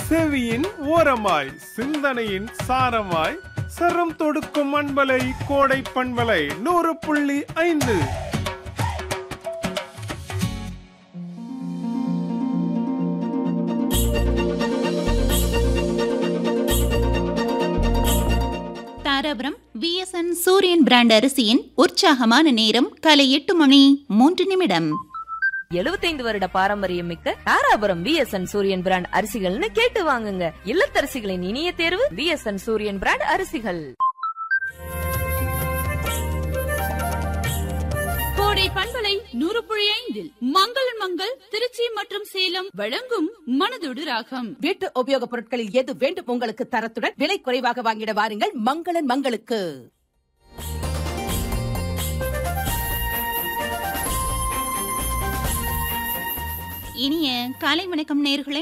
செவியின் ஓரமாய் சிந்தனையின் சாரமாய் சரம் தொடுக்கும் அன்பலை கோடை பண்பலை நூறு புள்ளி ஐந்து தாராபுரம் விஎஸ்என் சூரியன் பிராண்ட் அரிசியின் உற்சாகமான நேரம் காலை எட்டு மணி மூன்று நிமிடம் 75 வருட பாரம்பரியம் மிக்க தாராபுரம் விஎஸ்என் சூரியன் பிராண்ட் அரிசிகள்னு கேட்டு வாங்குங்க இல்லத்தரசிகளின் இனிய தேர்வு விஎஸ்என் சூரியன் பிராண்ட் அரிசிகள் கோடை பண்பலை நூறு புள்ளி ஐந்தில் மங்கள் மங்கள் திருச்சி மற்றும் சேலம் வழங்கும் மனதோடு ராகம் வீட்டு உபயோகப் பொருட்களில் எது வேண்டும் உங்களுக்கு தரத்துடன் விலை குறைவாக வாங்கிட வாருங்கள் மங்களன் மங்களுக்கு இனிய காலை வணக்கம் நேர்களே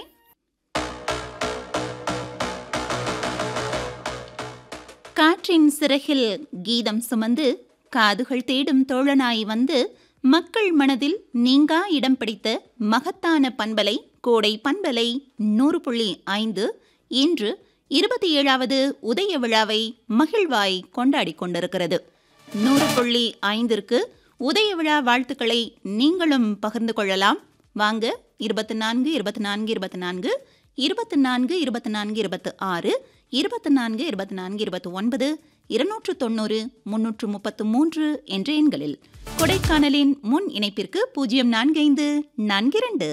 காற்றின் சிறகில் கீதம் சுமந்து காதுகள் தேடும் தோழனாய் வந்து மக்கள் மனதில் நீங்கா இடம் பிடித்த மகத்தான பண்பலை கோடை பண்பலை நூறு புள்ளி ஐந்து இன்று இருபத்தி ஏழாவது உதய விழாவை மகிழ்வாய் கொண்டாடிக் கொண்டிருக்கிறது நூறு புள்ளி ஐந்திற்கு உதய விழா வாழ்த்துக்களை நீங்களும் பகிர்ந்து கொள்ளலாம் வாங்க இருபத்தி நான்கு இருபத்தி நான்கு இருபத்தி நான்கு இருபத்தி நான்கு இருபத்தி நான்கு இருபத்தி ஆறு இருபத்தி நான்கு இருபத்தி நான்கு இருபத்தி ஒன்பது இருநூற்று தொண்ணூறு முன்னூற்று முப்பத்து மூன்று என்ற எண்களில் கொடைக்கானலின் முன் இணைப்பிற்கு பூஜ்ஜியம் நான்கு ஐந்து நான்கு இரண்டு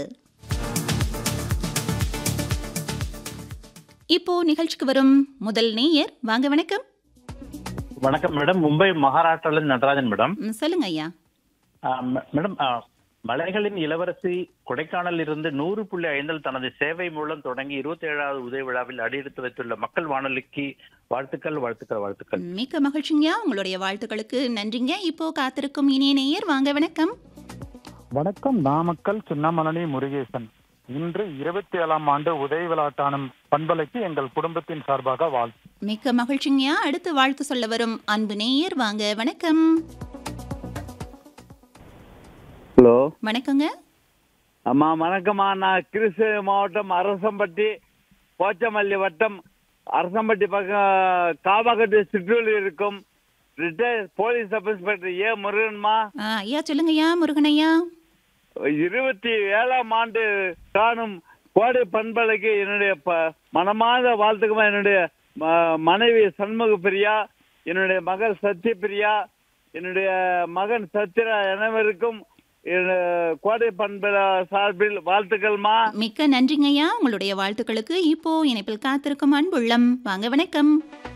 இப்போ நிகழ்ச்சிக்கு வரும் முதல் நேயர் வாங்க வணக்கம் வணக்கம் மேடம் மும்பை மகாராஷ்டிரால இருந்து நடராஜன் மேடம் ம், சொல்லுங்க ஐயா ஆ, ம- மேடம் ஆ, மலைகளின் இளவரசி கொடைக்கானல் இருந்து நூறு புள்ளி ஐந்தில் தனது சேவை மூலம் தொடங்கி இருபத்தி ஏழாவது உதய விழாவில் அடியெடுத்து வைத்துள்ள மக்கள் வானொலிக்கு வாழ்த்துக்கள் வாழ்த்துக்கள் வாழ்த்துக்கள் மிக்க மகிழ்ச்சிங்கய்யா உங்களுடைய வாழ்த்துக்களுக்கு நன்றிங்க இப்போ காத்திருக்கும் இனிய நேயர் வாங்க வணக்கம் வணக்கம் நாமக்கல் சின்னமலனி முருகேசன் இன்று இருபத்தி ஏழாம் ஆண்டு உதய விழாட்டானம் பண்பலைக்கு எங்கள் குடும்பத்தின் சார்பாக வாழ்த்து மிக்க மகிழ்ச்சிங்கய்யா அடுத்து வாழ்த்து சொல்ல வரும் அன்பு நேயர் வாங்க வணக்கம் ஹலோ வணக்கங்க அம்மா வணக்கம்மா நான் கிருஷ்ணகிரி மாவட்டம் அரசம்பட்டி போச்சமல்லி வட்டம் அரசம்பட்டி பக்கம் காவாக்கட்டு சிற்றூரில் இருக்கும் retire police sub inspector A முருகன்மா ஆ, ஐயா சொல்லுங்கய்யா முருகனையா இருபத்தி ஏழாம் ஆண்டு காணும் கோடை பண்பலைக்கு என்னுடைய ப- மனமார்ந்த வாழ்த்துக்குமா என்னுடைய ம- மனைவி சண்முக பிரியா என்னுடைய மகள் சத்யபிரியா என்னுடைய மகன் சத்யரா அனைவருக்கும் என்னுடைய கோடை பண்பலை சார்பில் வாழ்த்துக்கள்மா மிக்க நன்றிங்கய்யா உங்களுடைய வாழ்த்துக்களுக்கு இப்போ இணைப்பில் காத்திருக்கும் அன்புள்ளம் வாங்க வணக்கம்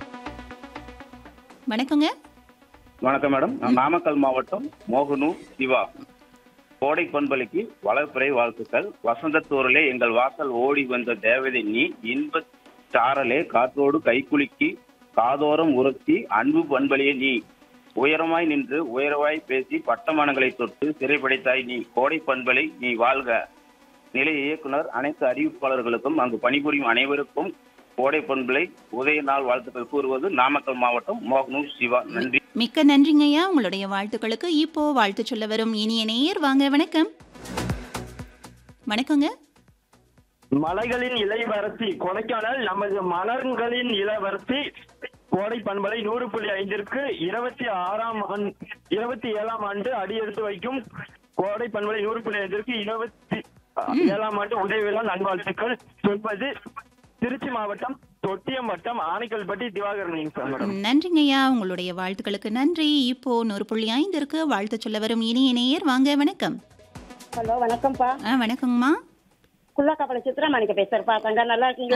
வணக்கங்க வணக்கம் மேடம் நான் நாமக்கல் மாவட்டம் மோகனு சிவா கோடை பண்பலைக்கு வளர்ப்பிறை வாழ்த்துக்கள் வசந்தத்தூரிலே எங்கள் வாசல் ஓடி வந்த தேவதை நீ இன்ப சாரலே காற்றோடு கைக்குலுக்கி காதோரம் உரத்தி அன்பு பண்பலையே நீ உயரமாய் நின்று உயரவாய் பேசி பட்டமானங்களை தொட்டு சிறைப்படைத்தாய் நீ கோடை பண்பலை நீ வாழ்க நிலைய இயக்குனர் அனைத்து அறிவிப்பாளர்களுக்கும் அங்கு பணிபுரியும் அனைவருக்கும் கோடை பண்பலை உதய நாள் வாழ்த்துக்கள் கூறுவது நாமக்கல் மாவட்டம் மோகனூர் சிவா நன்றி மிக்க நன்றிங்கய்யா உங்களுடைய வாழ்த்துக்களுக்கு இப்போ வாழ்த்து சொல்ல வரும் இனிய நேயர் வாங்க வணக்கம் வணக்கங்க மலைகளின் இளவரசி கொடைக்கானல் நமது மலர்களின் இளவரசி கோடை பண்பலை நூறு புள்ளி ஐந்திற்கு இருபத்தி ஆறாம் ஆண்டு இருபத்தி ஏழாம் ஆண்டு அடியெடுத்து வைக்கும் கோடை பண்பலை நூறு புள்ளி ஐந்திற்கு இருபத்தி ஏழாம் ஆண்டு உதய விழா நல்வாழ்த்துக்கள் சொல்வது திருச்சி மாவட்டம் தொட்டியம் வட்டம் ஆனைக்கல்பட்டி திவாகரன் சார் மேடம் நன்றிங்கய்யா உங்களுடைய வாழ்த்துக்களுக்கு நன்றி இப்போ நூறு புள்ளி ஐந்திற்கு வாழ்த்து சொல்ல வரும் இனிய நேயர் வாங்க வணக்கம் ஹலோ வணக்கம்ப்பா ஆ வணக்கங்கம்மா குள்ளக்காப்பள சித்ரா மாணிக்க பேசுறப்பா கண்டா நல்லா இருக்கீங்களா